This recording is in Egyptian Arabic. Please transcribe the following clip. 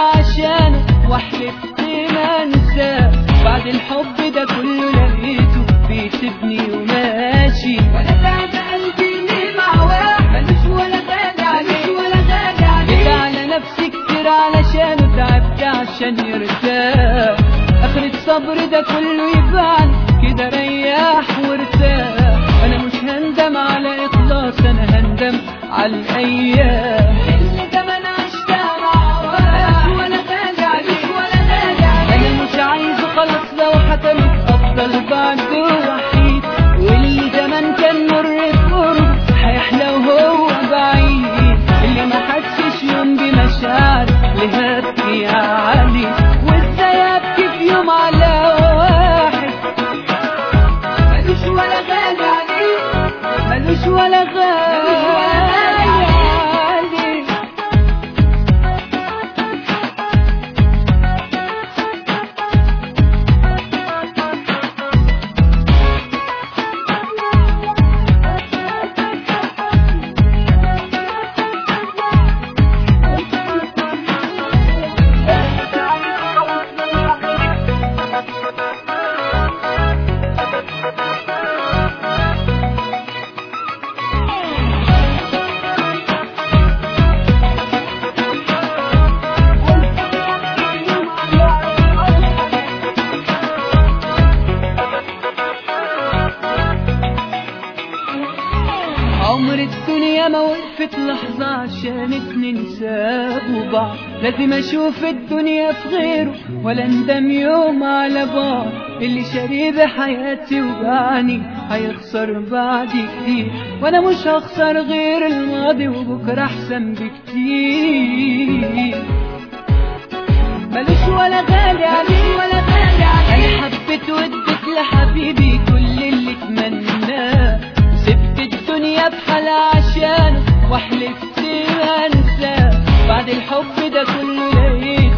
عشانه وحلفت ما انساه بعد الحب ده كله لقيته بيسيبني وماشي ولا تعب قلبي ليه مع واحد ملوش ولا غالي عليه ولا غالي عليه جيت على نفسي كتير علشانه تعبت عشان يرتاح اخرة صبر ده كله يبان كده ريح وارتاح انا مش هندم على اخلاص انا هندم على الايام اللي زمان عشتها مع واحد ملوش ولا غالي عليه ولا غالي عليه انا مش عايزه خلاص لو حكمت افضل بعده وحيد واللي زمان كان مر في قرب هيحلى وهو بعيد اللي ما حسش يوم بمشاعر اللي هبكي عليه وازاي ابكي في يوم على واحد ملوش ولا غالي عليه ملوش ولا غالي عليه عمر الدنيا ما وقفت لحظة عشان اتنين سابوا بعض لازم اشوف الدنيا في غيره ولا اندم يوم على بعض اللي شاريه بحياتي وبعني هيخسر بعدي كتير وانا مش هخسر غير الماضي وبكرة احسن بكتير ملوش ولا غالي عليه ولا غالي عليه انا حبيت واديت لحبيبي كل اللي اتمناه سبت الدنيا بحالها عشانه وحلفت ما انساه بعد الحب ده كله لقيت